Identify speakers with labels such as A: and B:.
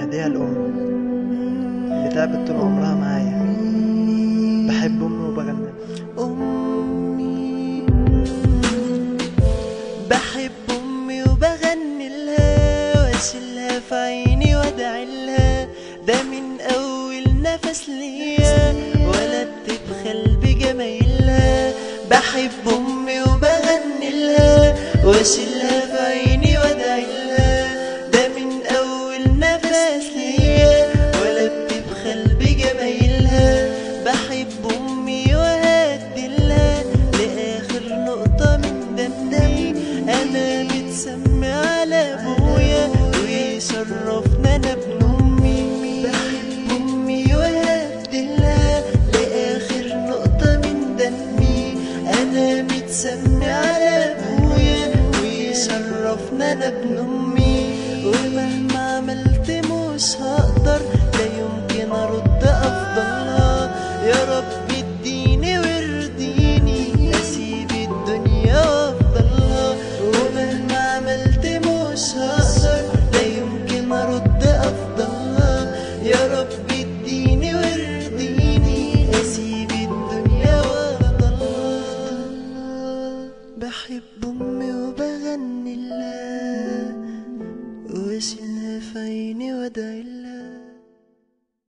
A: بهديها لأمي اللي تعبت طول عمرها معايا بحب أمي وبغني
B: أمي بحب أمي وبغني لها وأشيلها في عيني وأدعي لها ده من أول نفس ليا ولدت بخل بجمايلها بحب أمي وبغني لها وأشيلها في عيني وأدعي لها ده من أول نفس ليا ولدت بخل بجمايلها بحب أمي وهدي لها لآخر نقطة من دمي أنا متسمي على أبويا ويشرفنا أنا ابن أمي بحب أمي وهدي لها لآخر نقطة من دمي أنا متسمي على أبويا ويشرفنا أنا ابن أمي ومهما عملت مش هقدر لا يمكن أرد أفضلها يا رب